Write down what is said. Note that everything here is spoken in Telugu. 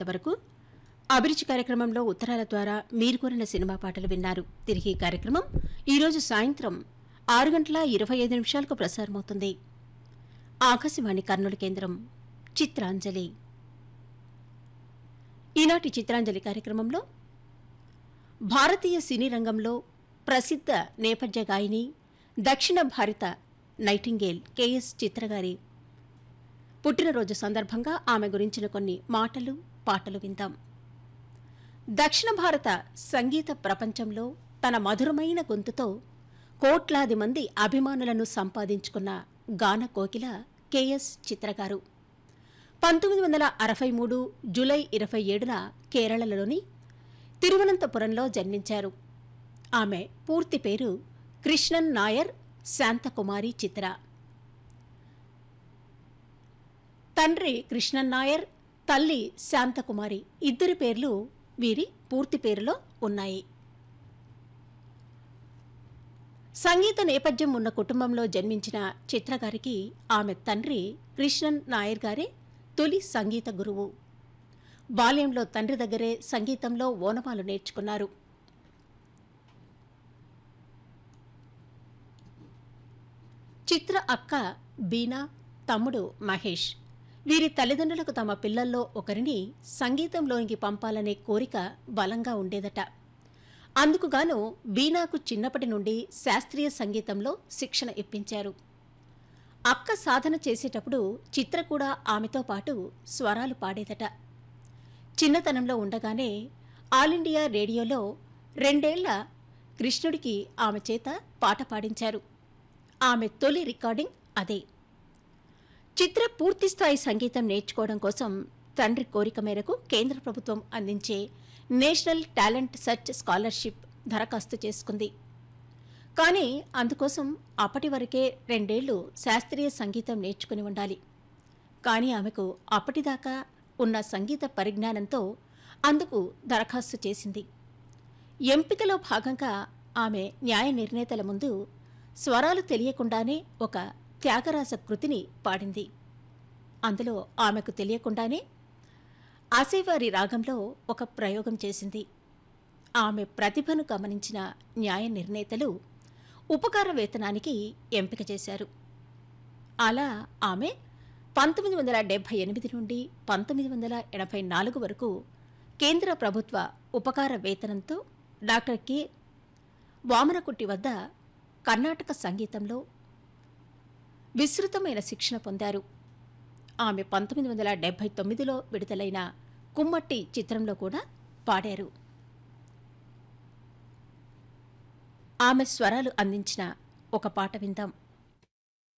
ఇంతవరకు అభిరుచి కార్యక్రమంలో ఉత్తరాల ద్వారా మీరు కోరిన సినిమా పాటలు విన్నారు తిరిగి ఈ కార్యక్రమం ఈరోజు సాయంత్రం ఆరు గంటల ఇరవై ఐదు నిమిషాలకు ప్రసారమవుతుంది ఆకాశవాణి కర్నూలు కేంద్రం చిత్రాంజలి ఈనాటి చిత్రాంజలి కార్యక్రమంలో భారతీయ సినీ రంగంలో ప్రసిద్ధ నేపథ్య గాయని దక్షిణ భారత నైటింగేల్ కెఎస్ చిత్రగారి పుట్టినరోజు సందర్భంగా ఆమె గురించిన కొన్ని మాటలు పాటలు విందాం దక్షిణ భారత సంగీత ప్రపంచంలో తన మధురమైన గొంతుతో కోట్లాది మంది అభిమానులను సంపాదించుకున్న గాన కోకిల కెఎస్ చిత్రగారు పంతొమ్మిది వందల అరవై మూడు జూలై ఇరవై ఏడున కేరళలోని తిరువనంతపురంలో జన్మించారు ఆమె పూర్తి పేరు కృష్ణన్ నాయర్ శాంతకుమారి చిత్ర తండ్రి కృష్ణన్ నాయర్ తల్లి శాంతకుమారి ఇద్దరి పేర్లు వీరి పూర్తి పేరులో ఉన్నాయి సంగీత నేపథ్యం ఉన్న కుటుంబంలో జన్మించిన చిత్రగారికి ఆమె తండ్రి కృష్ణన్ నాయర్ గారే తొలి సంగీత గురువు బాల్యంలో తండ్రి దగ్గరే సంగీతంలో ఓనమాలు నేర్చుకున్నారు చిత్ర అక్క బీనా తమ్ముడు మహేష్ వీరి తల్లిదండ్రులకు తమ పిల్లల్లో ఒకరిని సంగీతంలోనికి పంపాలనే కోరిక బలంగా ఉండేదట అందుకుగాను బీనాకు చిన్నప్పటి నుండి శాస్త్రీయ సంగీతంలో శిక్షణ ఇప్పించారు అక్క సాధన చేసేటప్పుడు చిత్ర కూడా ఆమెతో పాటు స్వరాలు పాడేదట చిన్నతనంలో ఉండగానే ఆల్ ఇండియా రేడియోలో రెండేళ్ల కృష్ణుడికి ఆమె చేత పాట పాడించారు ఆమె తొలి రికార్డింగ్ అదే చిత్ర పూర్తిస్థాయి సంగీతం నేర్చుకోవడం కోసం తండ్రి కోరిక మేరకు కేంద్ర ప్రభుత్వం అందించే నేషనల్ టాలెంట్ సర్చ్ స్కాలర్షిప్ దరఖాస్తు చేసుకుంది కానీ అందుకోసం అప్పటి వరకే రెండేళ్లు శాస్త్రీయ సంగీతం నేర్చుకుని ఉండాలి కానీ ఆమెకు అప్పటిదాకా ఉన్న సంగీత పరిజ్ఞానంతో అందుకు దరఖాస్తు చేసింది ఎంపికలో భాగంగా ఆమె న్యాయ నిర్ణేతల ముందు స్వరాలు తెలియకుండానే ఒక త్యాగరాజ కృతిని పాడింది అందులో ఆమెకు తెలియకుండానే ఆసేవారి రాగంలో ఒక ప్రయోగం చేసింది ఆమె ప్రతిభను గమనించిన న్యాయ నిర్ణేతలు ఉపకార వేతనానికి ఎంపిక చేశారు అలా ఆమె పంతొమ్మిది వందల డెబ్బై ఎనిమిది నుండి పంతొమ్మిది వందల ఎనభై నాలుగు వరకు కేంద్ర ప్రభుత్వ ఉపకార వేతనంతో డాక్టర్ కె వామనకుట్టి వద్ద కర్ణాటక సంగీతంలో విస్తృతమైన శిక్షణ పొందారు ఆమె పంతొమ్మిది వందల డెబ్బై తొమ్మిదిలో విడుదలైన కుమ్మట్టి చిత్రంలో కూడా పాడారు ఆమె స్వరాలు అందించిన ఒక పాట విందాం